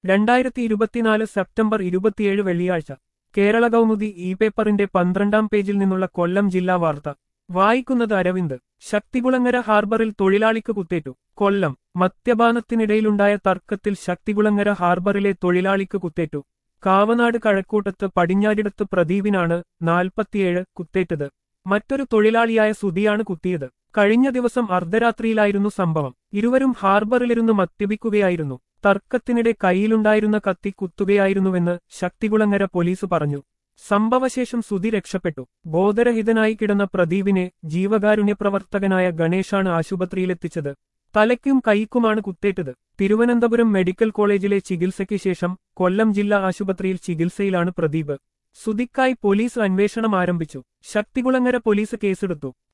രണ്ടായിരത്തി ഇരുപത്തിനാല് സെപ്റ്റംബർ ഇരുപത്തിയേഴ് വെള്ളിയാഴ്ച കേരള കൗമുദി ഇ പേപ്പറിന്റെ പന്ത്രണ്ടാം പേജിൽ നിന്നുള്ള കൊല്ലം ജില്ലാ വാർത്ത വായിക്കുന്നത് അരവിന്ദ് ശക്തികുളങ്ങര ഹാർബറിൽ തൊഴിലാളിക്ക് കുത്തേറ്റു കൊല്ലം മദ്യപാനത്തിനിടയിലുണ്ടായ തർക്കത്തിൽ ശക്തികുളങ്ങര ഹാർബറിലെ തൊഴിലാളിക്ക് കുത്തേറ്റു കാവനാട് കഴക്കൂട്ടത്ത് പടിഞ്ഞാരിടത്ത് പ്രദീപിനാണ് നാൽപ്പത്തിയേഴ് കുത്തേറ്റത് മറ്റൊരു തൊഴിലാളിയായ സുധിയാണ് കുത്തിയത് കഴിഞ്ഞ ദിവസം അർദ്ധരാത്രിയിലായിരുന്നു സംഭവം ഇരുവരും ഹാർബറിലിരുന്ന് മദ്യപിക്കുകയായിരുന്നു തർക്കത്തിനിടെ കയ്യിലുണ്ടായിരുന്ന കത്തി കുത്തുകയായിരുന്നുവെന്ന് ശക്തികുളങ്ങര പോലീസ് പറഞ്ഞു സംഭവശേഷം സുധി രക്ഷപ്പെട്ടു ബോധരഹിതനായി കിടന്ന പ്രദീപിനെ ജീവകാരുണ്യ പ്രവർത്തകനായ ഗണേഷാണ് ആശുപത്രിയിലെത്തിച്ചത് തലയ്ക്കും കൈക്കുമാണ് കുത്തേറ്റത് തിരുവനന്തപുരം മെഡിക്കൽ കോളേജിലെ ചികിത്സയ്ക്ക് ശേഷം കൊല്ലം ജില്ലാ ആശുപത്രിയിൽ ചികിത്സയിലാണ് പ്രദീപ് സുധിക്കായി പോലീസ് അന്വേഷണം ആരംഭിച്ചു ശക്തികുളങ്ങര പോലീസ് കേസെടുത്തു